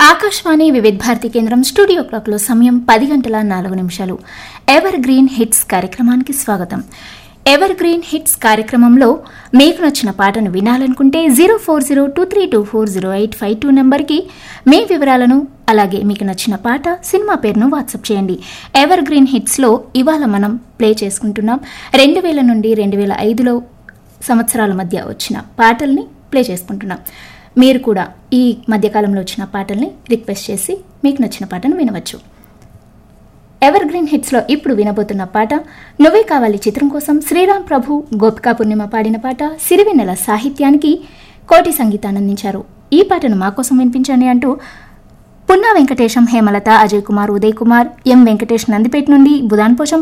ఆకాశవాణి వివిధ భారతి కేంద్రం స్టూడియో క్లాక్లో సమయం పది గంటల నాలుగు నిమిషాలు ఎవర్ గ్రీన్ హిట్స్ కార్యక్రమానికి స్వాగతం ఎవర్ గ్రీన్ హిట్స్ కార్యక్రమంలో మీకు నచ్చిన పాటను వినాలనుకుంటే zero four zero two three two four zero eight five two నెంబర్కి మీ వివరాలను అలాగే మీకు నచ్చిన పాట సినిమా పేరును వాట్సాప్ చేయండి ఎవర్ గ్రీన్ హిట్స్లో ఇవాళ మనం ప్లే చేసుకుంటున్నాం రెండు వేల నుండి రెండు వేల ఐదులో సంవత్సరాల మధ్య వచ్చిన పాటల్ని ప్లే చేసుకుంటున్నాం మీరు కూడా ఈ మధ్యకాలంలో వచ్చిన పాటల్ని రిక్వెస్ట్ చేసి మీకు నచ్చిన పాటను వినవచ్చు ఎవర్ గ్రీన్ హిట్స్లో ఇప్పుడు వినబోతున్న పాట నువ్వే కావాలి చిత్రం కోసం శ్రీరామ్ ప్రభు గోపికా పూర్ణిమ పాడిన పాట సిరివెన్నెల సాహిత్యానికి కోటి సంగీతాన్ని అందించారు ఈ పాటను మా కోసం వినిపించండి అంటూ పున్నా వెంకటేశం హేమలత అజయ్ కుమార్ ఉదయ్ కుమార్ ఎం వెంకటేష్ నందిపేట నుండి బుధాన్ పోషం